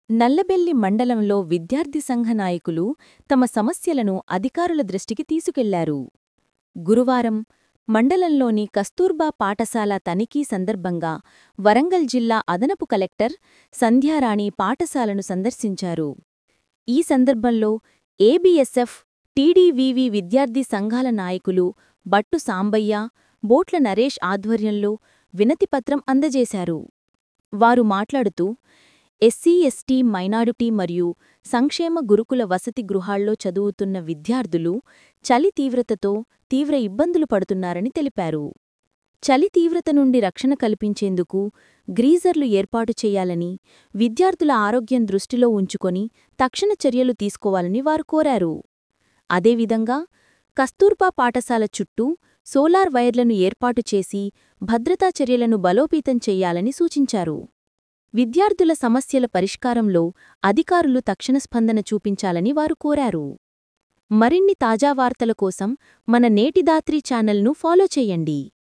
నల్లబెల్లి మండలంలో విద్యార్థి సంఘ నాయకులు తమ సమస్యలను అధికారుల దృష్టికి తీసుకెళ్లారు గురువారం మండలంలోని కస్తూర్బా పాఠశాల తనిఖీ సందర్భంగా వరంగల్ జిల్లా అదనపు కలెక్టర్ సంధ్యారాణి పాఠశాలను సందర్శించారు ఈ సందర్భంలో ఏబీఎస్ఎఫ్ టీడీవీవీ విద్యార్థి సంఘాల నాయకులు బట్టు సాంబయ్య బోట్ల నరేష్ ఆధ్వర్యంలో వినతిపత్రం అందజేశారు వారు మాట్లాడుతూ ఎస్సీ ఎస్టీ మైనారిటీ మరియు సంక్షేమ గురుకుల వసతి గృహాల్లో చదువుతున్న విద్యార్థులు చలి తీవ్రతతో తీవ్ర ఇబ్బందులు పడుతున్నారని తెలిపారు చలి తీవ్రత నుండి రక్షణ కల్పించేందుకు గ్రీజర్లు ఏర్పాటు చేయాలని విద్యార్థుల ఆరోగ్యం దృష్టిలో ఉంచుకొని తక్షణ చర్యలు తీసుకోవాలని వారు కోరారు అదేవిధంగా కస్తూర్బా పాఠశాల చుట్టూ సోలార్ వైర్లను ఏర్పాటు చేసి భద్రతా చర్యలను బలోపేతం చెయ్యాలని సూచించారు విద్యార్థుల సమస్యల పరిష్కారంలో అధికారులు తక్షణ స్పందన చూపించాలని వారు కోరారు మరిన్ని తాజా వార్తల కోసం మన నేటిదాత్రి ఛానల్ను ఫాలో చేయండి